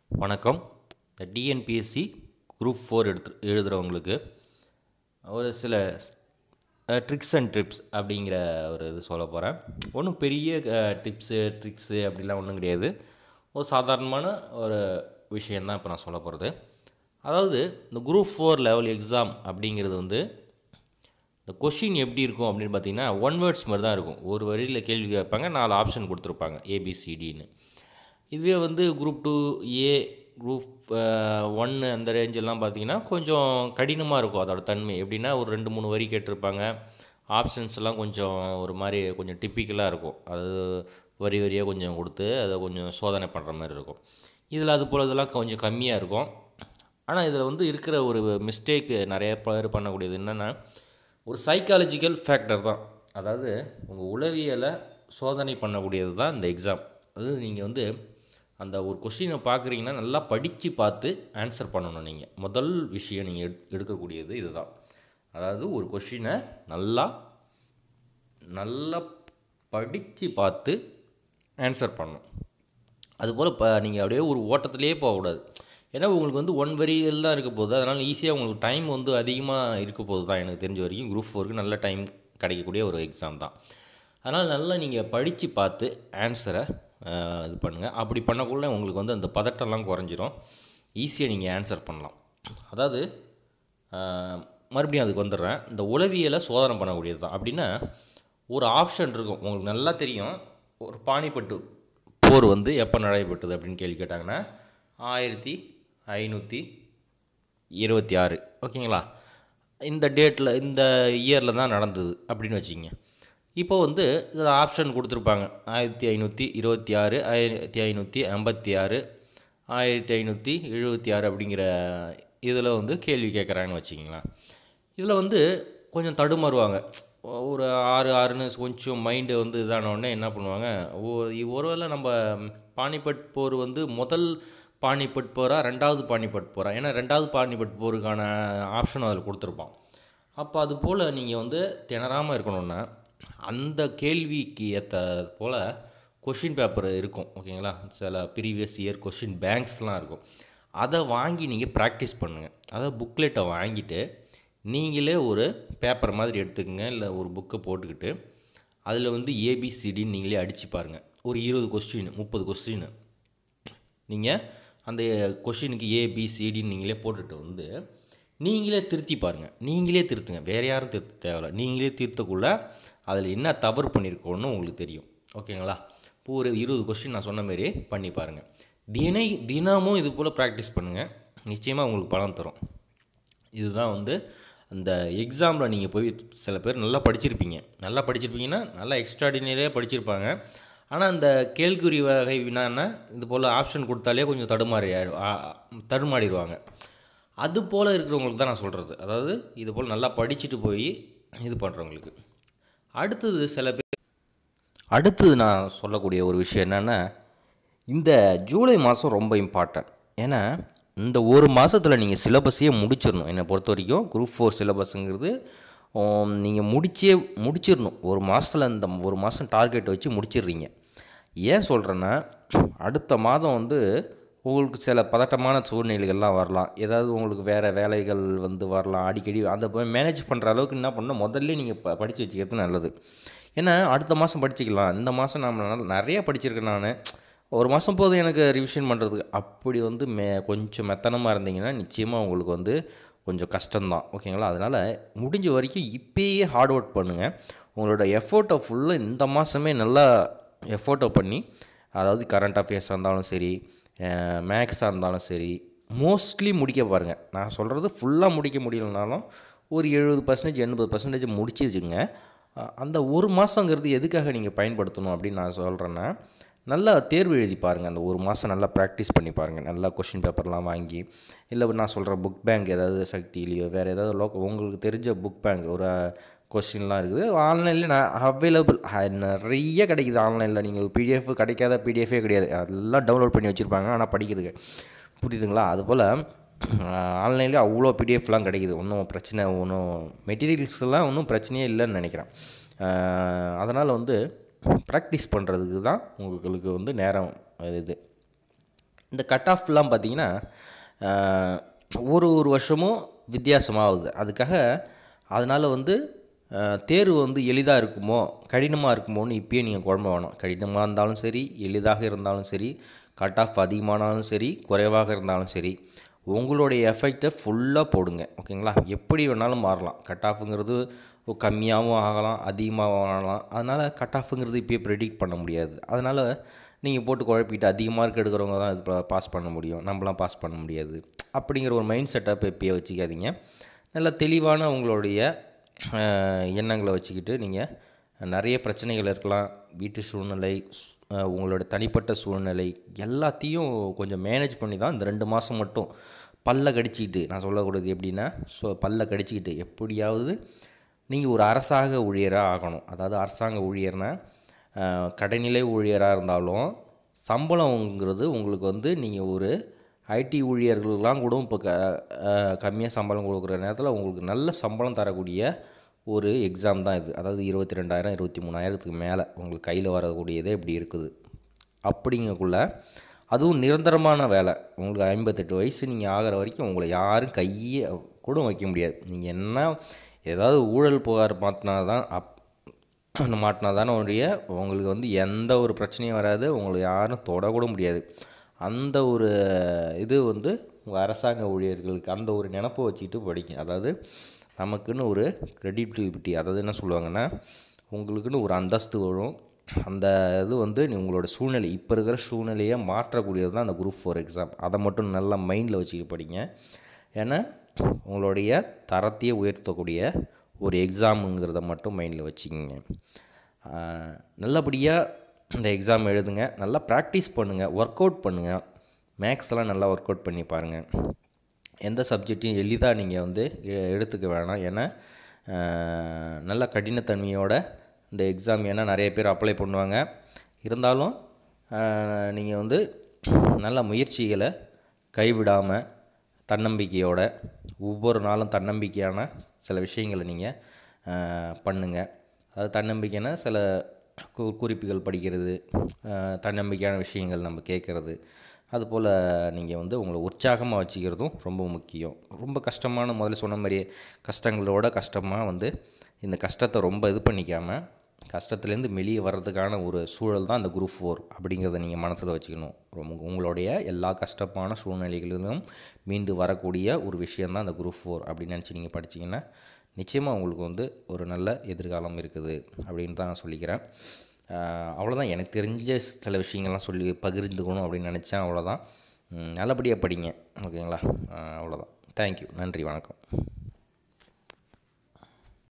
வணக்கம் இந்த TNPSC group four எடுத்து எழுதுகிறவங்களுக்கு ஒரு சில ட்ரிக்ஸ் அண்ட் ட்ரிப்ஸ் அப்படிங்கிற ஒரு இது சொல்ல போகிறேன் ஒன்றும் பெரிய டிப்ஸு ட்ரிக்ஸு அப்படிலாம் ஒன்றும் கிடையாது ஒரு சாதாரணமான ஒரு விஷயந்தான் இப்போ நான் சொல்ல போகிறது அதாவது இந்த குரூப் ஃபோர் லெவல் எக்ஸாம் அப்படிங்கிறது வந்து இந்த கொஷின் எப்படி இருக்கும் அப்படின்னு பார்த்தீங்கன்னா ஒன் வேர்ட்ஸ் மாதிரி தான் இருக்கும் ஒரு வரியில் கேள்வி கேட்பாங்க நாலு ஆப்ஷன் கொடுத்துருப்பாங்க ஏபிசிடின்னு இதுவே வந்து குரூப் டூ ஏ குரூப் ஒன்று அந்த ரேஞ்செல்லாம் பார்த்தீங்கன்னா கொஞ்சம் கடினமாக இருக்கும் அதோட தன்மை எப்படின்னா ஒரு ரெண்டு மூணு வரி கேட்டிருப்பாங்க ஆப்ஷன்ஸ் எல்லாம் கொஞ்சம் ஒரு மாதிரி கொஞ்சம் டிப்பிக்கலாக இருக்கும் அது வரி வரியாக கொஞ்சம் கொடுத்து அதை கொஞ்சம் சோதனை பண்ணுற மாதிரி இருக்கும் இதில் அது போல் இதெல்லாம் கொஞ்சம் கம்மியாக இருக்கும் ஆனால் இதில் வந்து இருக்கிற ஒரு மிஸ்டேக் நிறைய பேர் பண்ணக்கூடியது என்னென்னா ஒரு சைக்காலஜிக்கல் ஃபேக்டர் தான் அதாவது உங்கள் உளவியலை சோதனை பண்ணக்கூடியது தான் இந்த எக்ஸாம் அதாவது நீங்கள் வந்து அந்த ஒரு கொஷினை பார்க்குறீங்கன்னா நல்லா படித்து பார்த்து ஆன்சர் பண்ணணும் நீங்கள் முதல் விஷயம் நீங்கள் எடு எடுக்கக்கூடியது இதுதான் அதாவது ஒரு கொஷினை நல்லா நல்லா படித்து பார்த்து ஆன்சர் பண்ணணும் அதுபோல் இப்போ நீங்கள் அப்படியே ஒரு ஓட்டத்திலே போகக்கூடாது ஏன்னா உங்களுக்கு வந்து ஒன் வரியில் தான் இருக்க போகுது அதனால் ஈஸியாக உங்களுக்கு டைம் வந்து அதிகமாக இருக்க போகுது தான் எனக்கு தெரிஞ்ச வரைக்கும் குரூப் ஃபோருக்கு நல்ல டைம் கிடைக்கக்கூடிய ஒரு எக்ஸாம் தான் அதனால் நல்லா நீங்கள் படித்து பார்த்து ஆன்சரை இது பண்ணுங்கள் அப்படி பண்ணக்குள்ள உங்களுக்கு வந்து அந்த பதட்டம்லாம் குறைஞ்சிரும் ஈஸியாக நீங்கள் ஆன்சர் பண்ணலாம் அதாவது மறுபடியும் அதுக்கு வந்துடுறேன் இந்த உளவியலை சோதனை பண்ணக்கூடியது தான் அப்படின்னா ஒரு ஆப்ஷன் இருக்கும் உங்களுக்கு நல்லா தெரியும் ஒரு பானிப்பட்டு போர் வந்து எப்போ நடைபெற்றது அப்படின்னு கேள்வி கேட்டாங்கன்னா ஆயிரத்தி ஐநூற்றி இருபத்தி ஆறு ஓகேங்களா இந்த டேட்டில் இந்த இயரில் தான் நடந்தது அப்படின்னு வச்சுக்கிங்க இப்போ வந்து இதில் ஆப்ஷன் கொடுத்துருப்பாங்க ஆயிரத்தி ஐநூற்றி இருபத்தி ஆறு ஆயிரத்தி ஐநூற்றி ஐம்பத்தி ஆறு ஆயிரத்தி ஐநூற்றி எழுபத்தி ஆறு அப்படிங்கிற இதில் வந்து கேள்வி கேட்குறாங்கன்னு வச்சிங்களேன் இதில் வந்து கொஞ்சம் தடுமாறுவாங்க ஒரு ஆறு ஆறுன்னு கொஞ்சம் மைண்டு வந்து இதானோடனே என்ன பண்ணுவாங்க ஒருவேளை நம்ம பானிபட் போர் வந்து முதல் பானிபட் போரா ரெண்டாவது பானிபட் போரா ஏன்னா ரெண்டாவது பானிபட் போருக்கான ஆப்ஷன் அதில் கொடுத்துருப்பான் அப்போ அது போல் நீங்கள் வந்து திணறாமல் இருக்கணுன்னா அந்த கேள்விக்கு ஏற்ற போல் கொஷின் பேப்பர் இருக்கும் ஓகேங்களா சில ப்ரீவியஸ் இயர் கொஷின் பேங்க்ஸ்லாம் இருக்கும் அதை வாங்கி நீங்கள் ப்ராக்டிஸ் பண்ணுங்கள் அதை புக்லெட்டை வாங்கிட்டு நீங்களே ஒரு பேப்பர் மாதிரி எடுத்துக்கங்க இல்லை ஒரு புக்கை போட்டுக்கிட்டு அதில் வந்து ஏபிசிடின்னு நீங்களே அடித்து பாருங்கள் ஒரு இருபது கொஸ்டின் முப்பது கொஸ்டின் நீங்கள் அந்த கொஷினுக்கு ஏபிசிடின்னு நீங்களே போட்டுட்டு வந்து நீங்களே திருத்தி பாருங்கள் நீங்களே திருத்துங்க வேறு யாரும் திருத்த தேவையில்ல நீங்களே திருத்தக்குள்ள அதில் என்ன தவறு பண்ணியிருக்கோன்னு உங்களுக்கு தெரியும் ஓகேங்களா இப்போ ஒரு இருபது கொஸ்டின் நான் சொன்ன மாரி பண்ணி பாருங்கள் தினை தினமும் இது போல் ப்ராக்டிஸ் பண்ணுங்கள் நிச்சயமாக உங்களுக்கு பலன் தரும் இதுதான் வந்து அந்த எக்ஸாமில் நீங்கள் போய் சில பேர் நல்லா படிச்சிருப்பீங்க நல்லா படிச்சிருப்பீங்கன்னா நல்லா எக்ஸ்ட்ராடினரியாக படிச்சிருப்பாங்க ஆனால் அந்த கேள்குறி வகை வினான்னா இது போல் ஆப்ஷன் கொடுத்தாலே கொஞ்சம் தடுமாறி தடுமாடிடுவாங்க அது போல் இருக்கிறவங்களுக்கு தான் நான் சொல்கிறது அதாவது இது போல் நல்லா படிச்சுட்டு போய் இது பண்ணுறவங்களுக்கு அடுத்தது சில பேர் அடுத்தது நான் சொல்லக்கூடிய ஒரு விஷயம் என்னென்னா இந்த ஜூலை மாதம் ரொம்ப இம்பார்ட்டன்ட் ஏன்னா இந்த ஒரு மாதத்தில் நீங்கள் சிலபஸையே முடிச்சிடணும் என்னை பொறுத்த வரைக்கும் குரூப் ஃபோர் சிலபஸுங்கிறது நீங்கள் முடிச்சே முடிச்சிடணும் ஒரு மாதத்தில் இந்த ஒரு மாதம் டார்கெட் வச்சு முடிச்சிடுறீங்க ஏன் சொல்கிறேன்னா அடுத்த மாதம் வந்து உங்களுக்கு சில பதட்டமான சூழ்நிலைகள்லாம் வரலாம் ஏதாவது உங்களுக்கு வேறு வேலைகள் வந்து வரலாம் அடிக்கடி அந்த மேனேஜ் பண்ணுற அளவுக்கு என்ன பண்ணணும் முதல்ல நீங்கள் ப படித்து வச்சுக்கிறது நல்லது ஏன்னா அடுத்த மாதம் படிச்சுக்கலாம் இந்த மாதம் நம்ம நிறைய படிச்சிருக்கேன் நான் ஒரு மாதம் போதும் எனக்கு ரிவிஷன் பண்ணுறதுக்கு அப்படி வந்து மே கொஞ்சம் மெத்தனமாக இருந்தீங்கன்னா நிச்சயமாக உங்களுக்கு வந்து கொஞ்சம் கஷ்டம்தான் ஓகேங்களா அதனால் முடிஞ்ச வரைக்கும் இப்போயே ஹார்ட் ஒர்க் பண்ணுங்கள் உங்களோட எஃபோர்ட்டை ஃபுல்லாக இந்த மாதமே நல்லா எஃபோர்ட்டை பண்ணி அதாவது கரண்ட் அஃபேர்ஸாக இருந்தாலும் சரி மேக்ஸாக இருந்தாலும் சரி மோஸ்ட்லி முடிக்க பாருங்கள் நான் சொல்கிறது ஃபுல்லாக முடிக்க முடியலனாலும் ஒரு எழுபது பர்சன்டேஜ் எண்பது பர்சன்டேஜ் முடிச்சு வச்சுங்க அந்த ஒரு மாதங்கிறது எதுக்காக நீங்கள் பயன்படுத்தணும் அப்படின்னு நான் சொல்கிறேன்னா நல்லா தேர்வு எழுதி பாருங்கள் அந்த ஒரு மாதம் நல்லா ப்ராக்டிஸ் பண்ணி பாருங்கள் நல்லா கொஷின் பேப்பர்லாம் வாங்கி இல்லை நான் சொல்கிற புக் பேங்க் ஏதாவது சக்தியிலையோ வேறு ஏதாவது லோக்கல் உங்களுக்கு தெரிஞ்ச புக் பேங்க் ஒரு கொஷின்லாம் இருக்குது ஆன்லைனில் நான் அவைலபிள் நிறைய கிடைக்குது ஆன்லைனில் நீங்கள் பிடிஎஃப் கிடைக்காத பிடிஎஃபே கிடையாது எல்லாம் டவுன்லோட் பண்ணி வச்சுருப்பாங்க ஆனால் படிக்கிறதுக்கு புரியுதுங்களா அதுபோல் ஆன்லைன்லேயே அவ்வளோ பிடிஎஃப்லாம் கிடைக்குது ஒன்றும் பிரச்சனை ஒன்றும் மெட்டீரியல்ஸ்லாம் ஒன்றும் பிரச்சனையே இல்லைன்னு நினைக்கிறேன் அதனால் வந்து ப்ராக்டிஸ் பண்ணுறதுக்கு தான் உங்களுக்கு வந்து நேரம் இது இந்த கட் ஆஃப்லாம் பார்த்தீங்கன்னா ஆஹ், ஒரு ஒரு வருஷமும் வித்தியாசமாகுது அதுக்காக அதனால் வந்து ஆஹ், தேர்வு வந்து எளிதாக இருக்குமோ கடினமாக இருக்குமோன்னு இப்பயே நீங்கள் குழம்ப வேணாம் கடினமாக இருந்தாலும் சரி எளிதாக இருந்தாலும் சரி கட் ஆஃப் அதிகமானாலும் சரி குறைவாக இருந்தாலும் சரி உங்களுடைய எஃபெக்டை ஃபுல்லாக போடுங்க ஓகேங்களா எப்படி வேணாலும் மாறலாம் கட் ஆஃபுங்கிறது கம்மியாகவும் ஆகலாம் அதிகமாகவும் ஆகலாம் அதனால் கட் ஆஃபுங்கிறது இப்போயே ப்ரெடிக்ட் பண்ண முடியாது அதனால் நீங்கள் போட்டு குழப்பிட்டு அதிக மார்க் எடுக்கிறவங்க தான் இது பாஸ் பண்ண முடியும் நம்மளாம் பாஸ் பண்ண முடியாது அப்படிங்கிற ஒரு மைண்ட் செட்டப் இப்போயே வச்சுக்காதீங்க நல்ல தெளிவான உங்களுடைய அஹ், எண்ணங்களை வச்சுக்கிட்டு நீங்கள் நிறைய பிரச்சனைகள் இருக்கலாம் வீட்டு சூழ்நிலை ஸ்- அஹ், உங்களோட தனிப்பட்ட சூழ்நிலை எல்லாத்தையும் கொஞ்சம் மேனேஜ் பண்ணி தான் இந்த ரெண்டு மாதம் மட்டும் பல்ல கடிச்சிக்கிட்டு நான் சொல்லக்கூடாது எப்படின்னா ஸோ பல்ல கடிச்சிக்கிட்டு எப்படியாவது நீங்கள் ஒரு அரசாங்க ஊழியராக ஆகணும் அதாவது அரசாங்க ஊழியர்னா அஹ், கடைநிலை ஊழியராக இருந்தாலும் சம்பளங்கிறது உங்களுக்கு வந்து நீங்கள் ஒரு ஐடி ஊழியர்கள்லாம் கூட இப்போ க கம்மியாக சம்பளம் கொடுக்குற நேரத்தில் உங்களுக்கு நல்ல சம்பளம் தரக்கூடிய ஒரு எக்ஸாம் தான் இது அதாவது இருபத்தி ரெண்டாயிரம் இருபத்தி மூணாயிரத்துக்கு மேலே உங்களுக்கு கையில் வரக்கூடியதே இப்படி இருக்குது அப்படிங்கக்குள்ள அதுவும் நிரந்தரமான வேலை உங்களுக்கு ஐம்பத்தெட்டு வயசு நீங்கள் ஆகிற வரைக்கும் உங்களை யாரும் கையை கூட வைக்க முடியாது நீங்கள் என்ன ஏதாவது ஊழல் புகார் மாற்றினா தான் அப் மாட்டினா தானே ஒழிய உங்களுக்கு வந்து எந்த ஒரு பிரச்சனையும் வராது உங்களை யாரும் தொடக்கூட முடியாது அந்த ஒரு இது வந்து உங்கள் அரசாங்க ஊழியர்களுக்கு அந்த ஒரு நினப்பை வச்சுக்கிட்டு படிங்க அதாவது நமக்குன்னு ஒரு கிரெடிபிலிட்டி அதாவது என்ன சொல்லுவாங்கன்னா உங்களுக்குன்னு ஒரு அந்தஸ்து வரும் அந்த இது வந்து நீ உங்களோட சூழ்நிலை இப்போ இருக்கிற சூழ்நிலையை மாற்றக்கூடியது தான் அந்த குரூப் ஃபோர் எக்ஸாம் அதை மட்டும் நல்லா மைண்டில் வச்சுக்கிட்டு படிங்க ஏன்னா உங்களுடைய தரத்தையே உயர்த்தக்கூடிய ஒரு எக்ஸாமுங்கிறத மட்டும் மைண்டில் வச்சுக்கோங்க நல்லபடியாக இந்த எக்ஸாம் எழுதுங்க நல்லா ப்ராக்டிஸ் பண்ணுங்கள் ஒர்க் அவுட் பண்ணுங்கள் மேக்ஸ்லாம் நல்லா ஒர்க் அவுட் பண்ணி பாருங்கள் எந்த சப்ஜெக்டையும் எளிதாக நீங்கள் வந்து எ- எடுத்துக்க வேணாம் ஏன்னா ஆஹ், நல்ல கடினத்தன்மையோட இந்த எக்ஸாம் ஏன்னா நிறைய பேர் அப்ளை பண்ணுவாங்க இருந்தாலும் நீங்கள் வந்து நல்ல முயற்சிகளை கைவிடாமல் தன்னம்பிக்கையோட ஒவ்வொரு நாளும் தன்னம்பிக்கையான சில விஷயங்களை நீங்கள் பண்ணுங்கள் அதாவது தன்னம்பிக்கைனா சில கு குறிப்புகள் படிக்கிறது ஆஹ், தன்னம்பிக்கையான விஷயங்கள் நம்ம கேட்குறது அதுபோல் நீங்கள் வந்து உங்களை உற்சாகமாக வச்சுக்கிறதும் ரொம்ப முக்கியம் ரொம்ப கஷ்டமான முதல்ல சொன்ன மாதிரியே கஷ்டங்களோட கஷ்டமாக வந்து இந்த கஷ்டத்தை ரொம்ப இது பண்ணிக்காமல் கஷ்டத்துலேருந்து வெளியே வர்றதுக்கான ஒரு சூழல் தான் அந்த குரூப் ஃபோர் அப்படிங்கிறத நீங்கள் மனசில் வச்சுக்கணும் ரொம்ப உங்களுடைய எல்லா கஷ்டமான சூழ்நிலைகளிலும் மீண்டு வரக்கூடிய ஒரு விஷயந்தான் அந்த குரூப் ஃபோர் அப்படின்னு நினச்சி நீங்கள் படிச்சீங்கன்னா நிச்சயமாக உங்களுக்கு வந்து ஒரு நல்ல எதிர்காலம் இருக்குது அப்படின்னு தான் நான் சொல்லிக்கிறேன் ஆஹ் அவ்வளோதான் எனக்கு தெரிஞ்ச சில விஷயங்கள்லாம் சொல்லி பகிர்ந்துக்கணும் அப்படின்னு நினச்சேன் அவ்வளோதான் உம் நல்லபடியாக படிங்க ஓகேங்களா ஆஹ் அவ்வளோதான் தேங்க்யூ நன்றி வணக்கம்